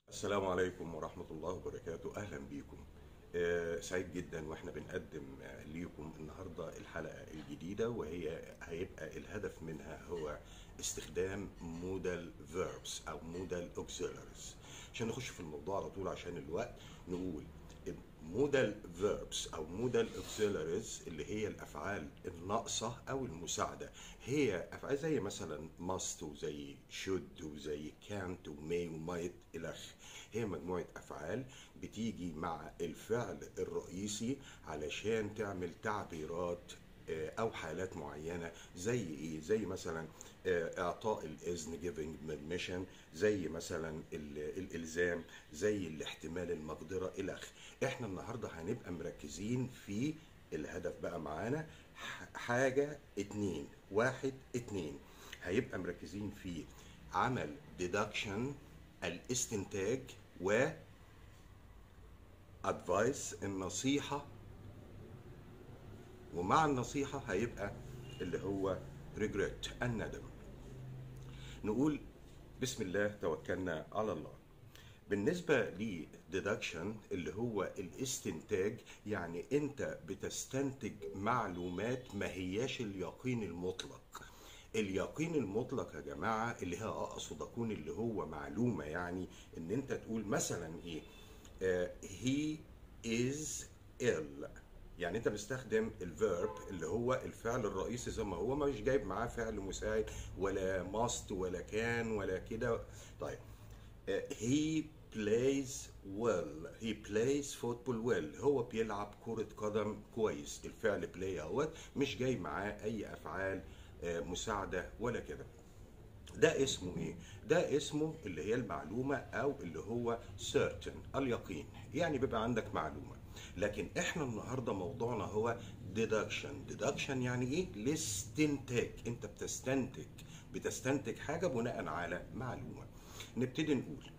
السلام عليكم ورحمة الله وبركاته أهلا بيكم آه، سعيد جدا واحنا بنقدم آه، ليكم النهارده الحلقة الجديدة وهي هيبقى الهدف منها هو استخدام مودال فيربس أو مودال auxiliaries عشان نخش في الموضوع على طول عشان الوقت نقول مودال فيربس او مودال auxiliaries اللي هي الافعال الناقصه او المساعده هي افعال زي مثلا must وزي should وزي can't ومay ومايت الى اخره هي مجموعه افعال بتيجي مع الفعل الرئيسي علشان تعمل تعبيرات آه، او حالات معينه زي ايه زي مثلا آه، اعطاء الاذن giving permission زي مثلا ال- الالزام زي الاحتمال المقدره الى اخره احنا النهارده هنبقى مركزين في الهدف بقى معانا ح- حاجه اتنين واحد اتنين هيبقى مركزين في عمل deduction الاستنتاج و advice النصيحه ومع النصيحة هيبقى اللي هو regret الندم نقول بسم الله توكلنا على الله بالنسبة ل deduction اللي هو الاستنتاج يعني انت بتستنتج معلومات ما هياش اليقين المطلق اليقين المطلق يا جماعة اللي هي اقصد اكون اللي هو معلومة يعني ان انت تقول مثلا ايه آه he is ill يعني انت بتستخدم الفيرب اللي هو الفعل الرئيسي زي ما هو مش جايب معاه فعل مساعد ولا ماست ولا كان ولا كده طيب آه، he plays well he plays football well هو بيلعب كرة قدم كويس الفعل play اهوت مش جاي معاه اي افعال آه، مساعدة ولا كده ده اسمه ايه؟ ده اسمه اللي هي المعلومة او اللي هو certain اليقين يعني بيبقى عندك معلومة لكن احنا النهاردة موضوعنا هو deduction deduction يعني ايه؟ الاستنتاج انت بتستنتج بتستنتج حاجة بناء على معلومة نبتدي نقول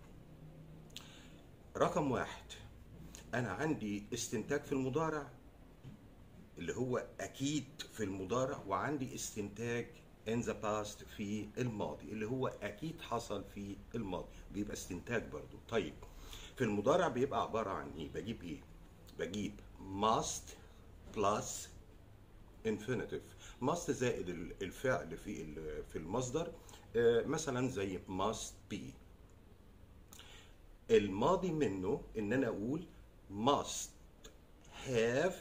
رقم واحد انا عندي استنتاج في المضارع اللي هو اكيد في المضارع وعندي استنتاج in the past في الماضي اللي هو اكيد حصل في الماضي بيبقى استنتاج برضو طيب في المضارع بيبقى عبارة عن ايه بجيب ايه بجيب must plus infinitive must زائد ال- الفعل في ال- في المصدر آه، مثلا زي must be الماضي منه ان انا اقول must have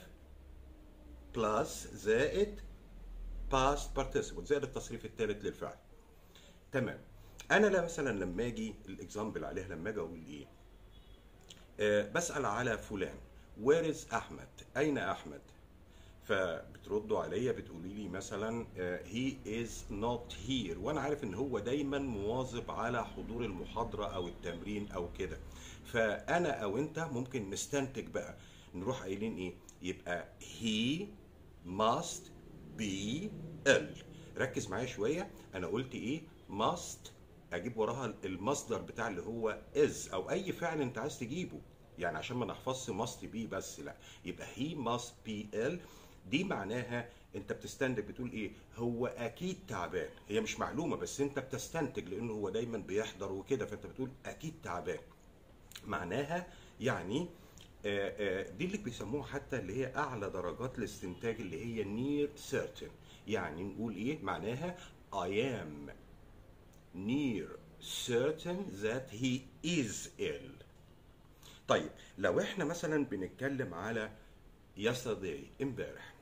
plus زائد past participle زائد التصريف الثالث للفعل تمام انا لا مثلا لما اجي الاكزامبل عليها لما اجي اقول ايه آه بسال على فلان وير از احمد اين احمد فبتردوا عليا بتقولي لي مثلا هي از نوت هير وانا عارف ان هو دايما مواظب على حضور المحاضره او التمرين او كده فانا او انت ممكن نستنتج بقى نروح قايلين ايه يبقى he must be ill ركز معايا شويه انا قلت ايه must اجيب وراها المصدر بتاع اللي هو is او اي فعل انت عايز تجيبه يعني عشان ما نحفظش must be بس لا يبقى he must be ill دي معناها انت بتستنتج بتقول ايه هو اكيد تعبان هي مش معلومه بس انت بتستنتج لانه هو دايما بيحضر وكده فانت بتقول اكيد تعبان معناها يعني آه، آه، دي اللي بيسموها حتى اللي هي اعلى درجات الاستنتاج اللي هي near certain يعني نقول ايه معناها I am near certain that he is ill طيب لو احنا مثلا بنتكلم على yesterday امبارح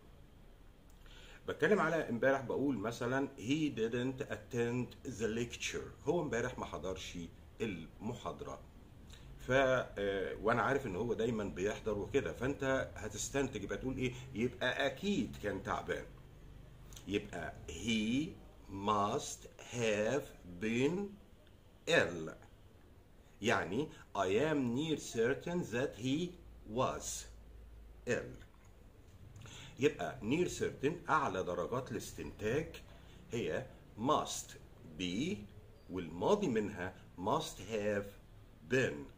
بتكلم على امبارح بقول مثلا he didn't attend the lecture هو امبارح ما حضرش المحاضرة ف آه، وانا عارف ان هو دايما بيحضر وكده فانت هتستنتج يبقى تقول ايه يبقى اكيد كان تعبان يبقى he must have been ill يعني I am near certain that he was ill يبقى near certain أعلى درجات الاستنتاج هي must be والماضي منها must have been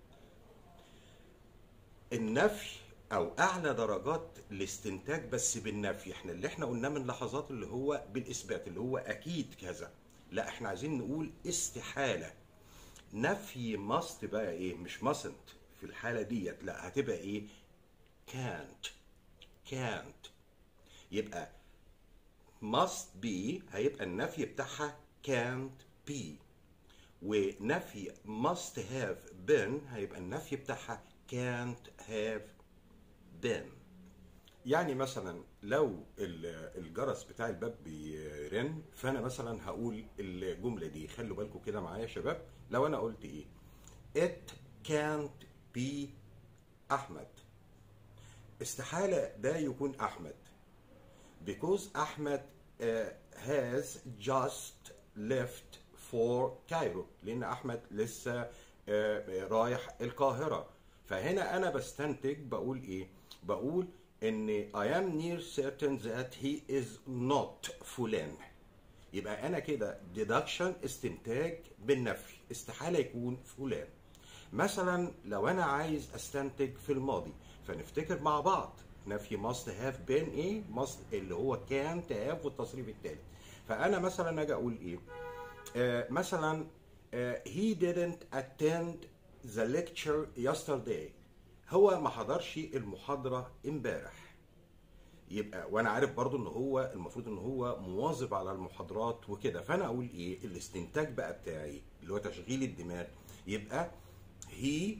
النفي او اعلى درجات الاستنتاج بس بالنفي احنا اللي احنا قلناه من لحظات اللي هو بالاثبات اللي هو اكيد كذا لا احنا عايزين نقول استحاله نفي must بقى ايه مش mustn't في الحالة ديت لا هتبقى ايه can't can't يبقى must be هيبقى النفي بتاعها can't be ونفي must have been هيبقى النفي بتاعها can't have been يعني مثلا لو ال- الجرس بتاع الباب بيرن فانا مثلا هقول الجمله دي خلوا بالكم كده معايا يا شباب لو انا قلت ايه it can't be احمد استحاله ده يكون احمد because احمد uh, has just left for Cairo لان احمد لسه uh, رايح القاهره فهنا انا بستنتج بقول ايه بقول ان I am near certain that he is not فلان يبقى انا كده deduction استنتاج بالنفي استحاله يكون فلان مثلا لو انا عايز استنتج في الماضي فنفتكر مع بعض نفي must have been ايه must اللي هو كان have والتصريف الثالث فانا مثلا اجي اقول ايه آه مثلا آه he didn't attend the lecture yesterday هو ما حضرش المحاضره امبارح يبقى وانا عارف برضو ان هو المفروض ان هو مواظب على المحاضرات وكده فانا اقول ايه الاستنتاج بقى بتاعي اللي هو تشغيل الدماغ يبقى he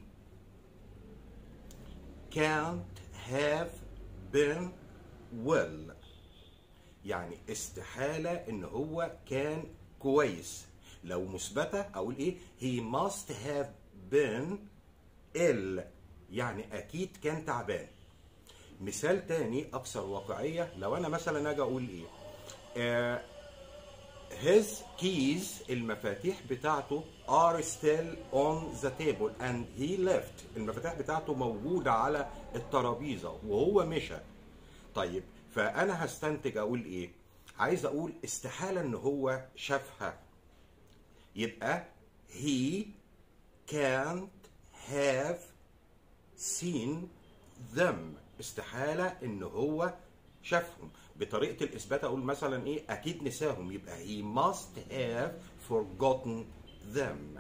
can't have been well يعني استحالة ان هو كان كويس لو مثبتة اقول ايه he must have been ill يعني اكيد كان تعبان مثال تاني اكثر واقعية لو انا مثلا اجي اقول ايه آه his keys المفاتيح بتاعته are still on the table and he left المفاتيح بتاعته موجودة على الترابيزة وهو مشى طيب فأنا هستنتج أقول إيه عايز أقول استحالة إن هو شافها يبقى he can't have seen them استحالة إن هو شافهم بطريقة الإثبات أقول مثلا إيه أكيد نساهم يبقى he must have forgotten them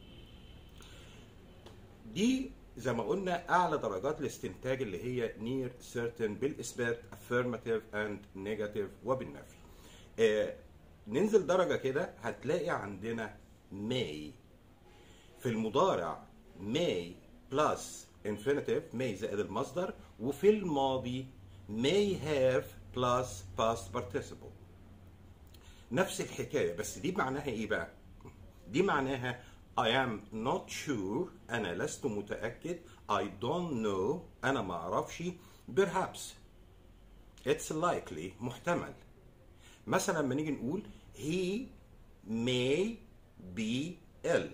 دي زي ما قلنا أعلى درجات الاستنتاج اللي هي near certain بالإثبات affirmative and negative وبالنفي آه ننزل درجة كده هتلاقي عندنا may في المضارع may plus infinitive may زائد المصدر وفي الماضي may have plus past participle نفس الحكاية بس دي معناها ايه بقى دي معناها I am not sure أنا لست متأكد I don't know أنا ما أعرفش perhaps it's likely محتمل مثلا لما نيجي نقول he may be ill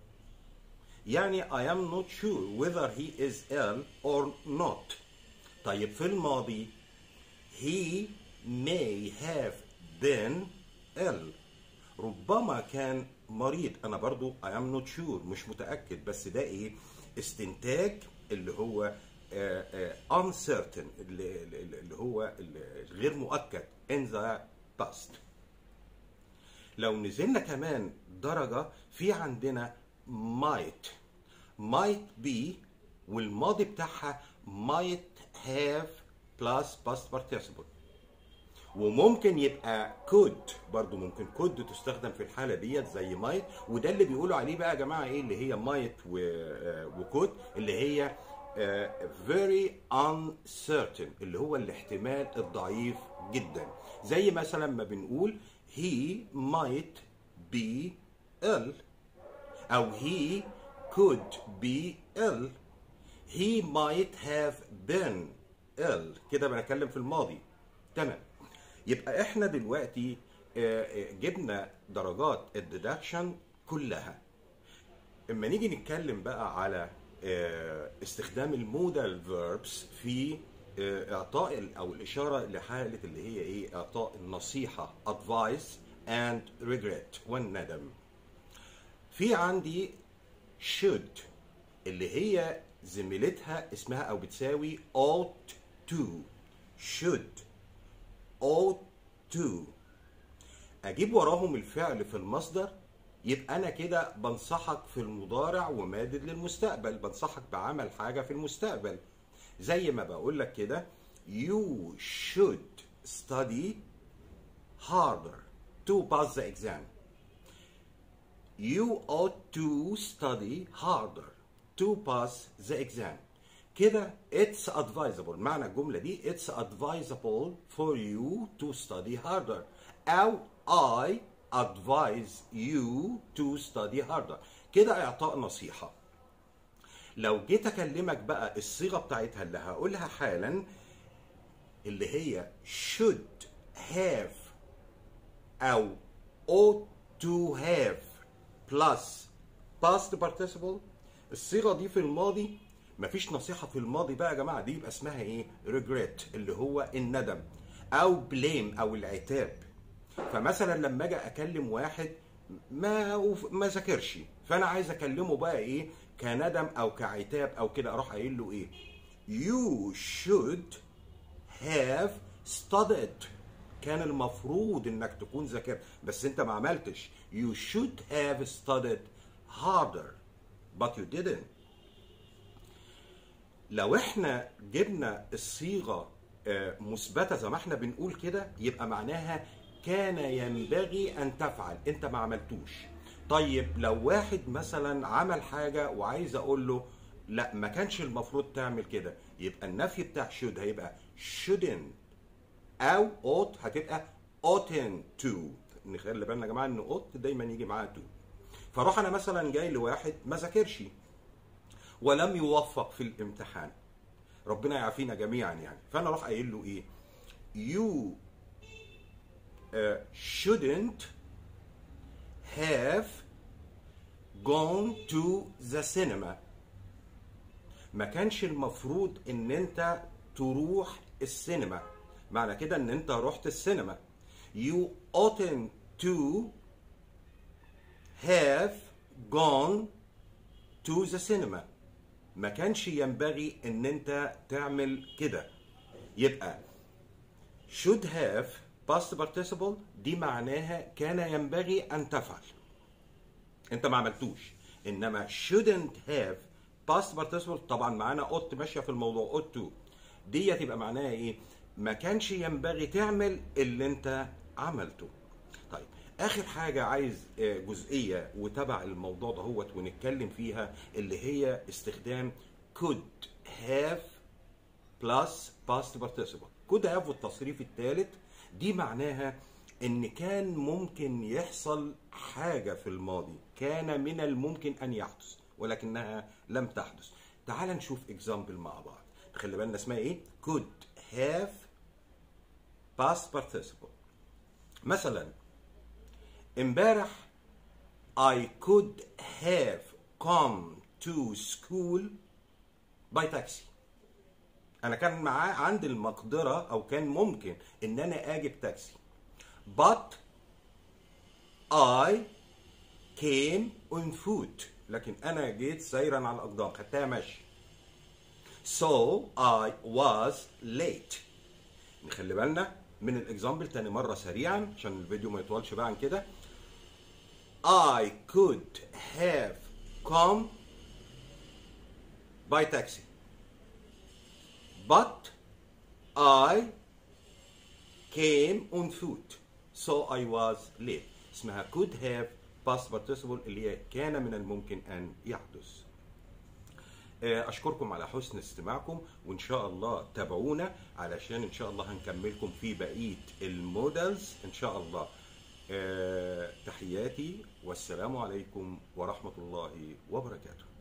يعني I am not sure whether he is ill or not طيب في الماضي he may have been ill ربما كان مريض انا برضو I am not sure مش متأكد بس ده ايه استنتاج اللي هو آه، آه، uncertain اللي, اللي هو الغير مؤكد in the past لو نزلنا كمان درجة في عندنا might might be والماضي بتاعها might have plus past participle وممكن يبقى could برضو ممكن could تستخدم في الحالة ديت زي might وده اللي بيقولوا عليه بقى يا جماعة ايه اللي هي might و, آه، و could اللي هي آه، very uncertain اللي هو الاحتمال الضعيف جدا زي مثلا ما بنقول he might be ill أو he could be ill he might have been ill كده بنتكلم في الماضي تمام يبقى احنا دلوقتي آه، آه، جبنا درجات الديدكشن كلها اما نيجي نتكلم بقى على آه، استخدام المودال فيربس في آه، اعطاء ال- او الاشاره لحاله اللي هي ايه اعطاء النصيحه advice and regret والندم في عندي should اللي هي زميلتها اسمها او بتساوي ought to should ought to اجيب وراهم الفعل في المصدر يبقى انا كده بنصحك في المضارع ومادد للمستقبل بنصحك بعمل حاجه في المستقبل زي ما بقول لك كده you should study harder to pass the exam you ought to study harder to pass the exam كده it's advisable معنى الجملة دي it's advisable for you to study harder أو I advise you to study harder كده إعطاء نصيحة لو جيت أكلمك بقى الصيغة بتاعتها اللي هقولها حالا اللي هي should have أو ought to have plus past participle الصيغة دي في الماضي مفيش نصيحة في الماضي بقى يا جماعة دي يبقى اسمها ايه؟ regret اللي هو الندم أو blame أو العتاب فمثلا لما أجي أكلم واحد ما ما ذاكرش فأنا عايز أكلمه بقى ايه؟ كندم أو كعتاب أو كده أروح قايل له ايه؟ You should have studied كان المفروض انك تكون ذاكرت بس انت ما عملتش you should have studied harder but you didn't لو احنا جبنا الصيغه آه، مثبته زي ما احنا بنقول كده يبقى معناها كان ينبغي ان تفعل انت ما عملتوش طيب لو واحد مثلا عمل حاجه وعايز اقول له لا ما كانش المفروض تعمل كده يبقى النفي بتاع should هيبقى shouldn't او ought هتبقى oughtn't to نخلي بالنا يا جماعه ان ought دايما يجي معاها to فاروح انا مثلا جاي لواحد ما ذاكرش ولم يوفق في الامتحان ربنا يعافينا جميعا يعني فانا اروح قايل له ايه you uh, shouldn't have gone to the cinema ما كانش المفروض ان انت تروح السينما معنى كده ان انت رحت السينما you oughtn't to have gone to the cinema ما كانش ينبغي ان انت تعمل كده يبقى should have past participle دي معناها كان ينبغي ان تفعل انت ما عملتوش انما shouldn't have past participle طبعا معانا ought ماشيه في الموضوع ought to دي تبقى معناها ايه ما كانش ينبغي تعمل اللي انت عملته طيب اخر حاجه عايز آه، جزئيه وتبع الموضوع ده هوت ونتكلم فيها اللي هي استخدام could have plus past participle could have والتصريف الثالث دي معناها ان كان ممكن يحصل حاجه في الماضي كان من الممكن ان يحدث ولكنها لم تحدث تعال نشوف اكزامبل مع بعض خلي بالنا اسمها ايه could have past participle مثلا امبارح I could have come to school by taxi انا كان معاه عندي المقدره او كان ممكن ان انا اجي بتاكسي but I came on foot لكن انا جيت سيرا على الاقدام خدتها مشي so I was late نخلي بالنا من الاكزامبل تاني مره سريعا عشان الفيديو ما يطولش بقى عن كده I could have come by taxi but I came on foot so I was late اسمها could have past participle اللي هي كان من الممكن أن يحدث آه، أشكركم على حسن استماعكم وإن شاء الله تابعونا علشان إن شاء الله هنكملكم في بقية المودلز إن شاء الله آه، تحياتي والسلام عليكم ورحمة الله وبركاته